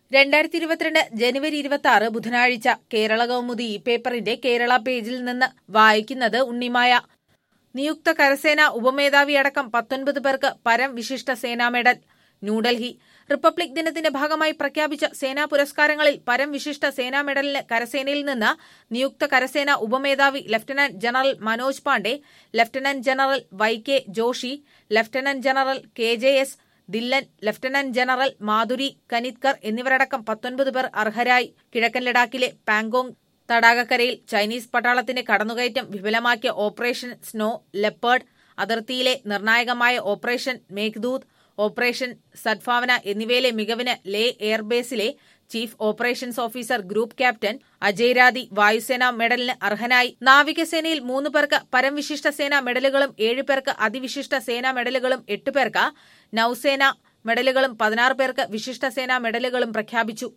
രണ്ടായിരത്തി ഇരുപത്തിരണ്ട് ജനുവരി ഇരുപത്തി ആറ് ബുധനാഴ്ച കേരള കൗമുദി ഈ പേപ്പറിന്റെ കേരള പേജിൽ നിന്ന് വായിക്കുന്നത് ഉണ്ണിമായ നിയുക്ത കരസേന ഉപമേധാവി അടക്കം പത്തൊൻപത് പേർക്ക് പരം വിശിഷ്ട സേനാ മെഡൽ ന്യൂഡൽഹി റിപ്പബ്ലിക് ദിനത്തിന്റെ ഭാഗമായി പ്രഖ്യാപിച്ച സേനാ പുരസ്കാരങ്ങളിൽ പരം വിശിഷ്ട സേനാ മെഡലിന് കരസേനയിൽ നിന്ന് നിയുക്ത കരസേന ഉപമേധാവി lieutenant general Manoj Pande lieutenant general Y K Joshi lieutenant general K J S Dhillon lieutenant general Madhuri Kanitkar എന്നിവരടക്കം പത്തൊൻപത് പേർ അർഹരായി കിഴക്കൻ ലഡാക്കിലെ പാങ്കോങ് തടാകക്കരയിൽ ചൈനീസ് പട്ടാളത്തിന്റെ കടന്നുകയറ്റം വിപുലമാക്കിയ ഓപ്പറേഷൻ സ്നോ ലെപ്പേർഡ് അതിർത്തിയിലെ നിർണായകമായ ഓപ്പറേഷൻ മേഘ്ദൂത് ഓപ്പറേഷൻ സദ്ഭാവന എന്നിവയിലെ മികവിന് ലേ എയർബേസിലെ chief operations officer group captain Ajay Radhi വായുസേന മെഡലിന് അർഹനായി നാവികസേനയിൽ മൂന്ന് പേർക്ക് പരംവിശിഷ്ട സേന മെഡലുകളും ഏഴ് പേർക്ക് അതിവിശിഷ്ട സേനാ മെഡലുകളും എട്ട് പേർക്ക് നൌസേന മെഡലുകളും പതിനാറ് പേർക്ക് വിശിഷ്ട സേനാ മെഡലുകളും പ്രഖ്യാപിച്ചു